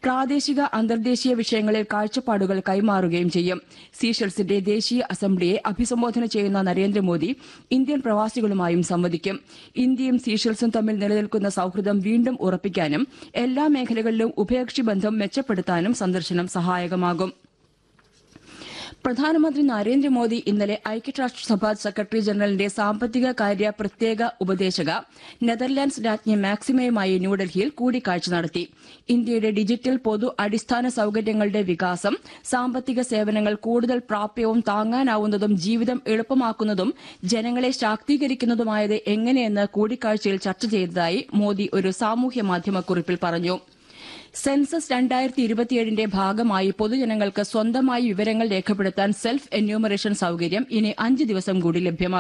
പ്രാദേശിക അന്തർദേശീയ വിഷയങ്ങളിൽ കാഴ്ചപ്പാടുകൾ കൈമാറുകയും ചെയ്യും സീഷൽസിന്റെ ദേശീയ അസംബ്ലിയെ അഭിസംബോധന ചെയ്യുന്ന നരേന്ദ്രമോദി ഇന്ത്യൻ പ്രവാസികളുമായും സംവദിക്കും ഇന്ത്യയും സീഷൽസും തമ്മിൽ നിലനിൽക്കുന്ന സൌഹൃദം വീണ്ടും ഉറപ്പിക്കാനും എല്ലാ മേഖലകളിലും ഉഭയകക്ഷി ബന്ധം മെച്ചപ്പെടുത്താനും സന്ദർശനം സഹായകമാകും പ്രധാനമന്ത്രി നരേന്ദ്രമോദി ഇന്നലെ ഐക്യരാഷ്ട്രസഭ സെക്രട്ടറി ജനറലിന്റെ സാമ്പത്തിക കാര്യ പ്രത്യേക ഉപദേശക നെതർലാൻഡ്സ് രാജ്ഞി മാക്സിമയുമായി ന്യൂഡൽഹിയിൽ കൂടിക്കാഴ്ച നടത്തി ഇന്ത്യയുടെ ഡിജിറ്റൽ പൊതു അടിസ്ഥാന സൌകര്യങ്ങളുടെ വികാസം സാമ്പത്തിക സേവനങ്ങൾ കൂടുതൽ പ്രാപ്യവും താങ്ങാനാവുന്നതും ജീവിതം എളുപ്പമാക്കുന്നതും ജനങ്ങളെ ശാക്തീകരിക്കുന്നതുമായത് എങ്ങനെയെന്ന് കൂടിക്കാഴ്ചയിൽ ചർച്ച ചെയ്തതായി മോദി ഒരു സാമൂഹ്യ മാധ്യമ കുറിപ്പിൽ പറഞ്ഞു സെൻസസ് രണ്ടായിരത്തി ഇരുപത്തിയേഴിന്റെ ഭാഗമായി പൊതുജനങ്ങൾക്ക് സ്വന്തമായി വിവരങ്ങൾ രേഖപ്പെടുത്താൻ സെൽഫ് എന്യൂമറേഷൻ സൌകര്യം ഇനി അഞ്ച് ദിവസം കൂടി ലഭ്യമാകും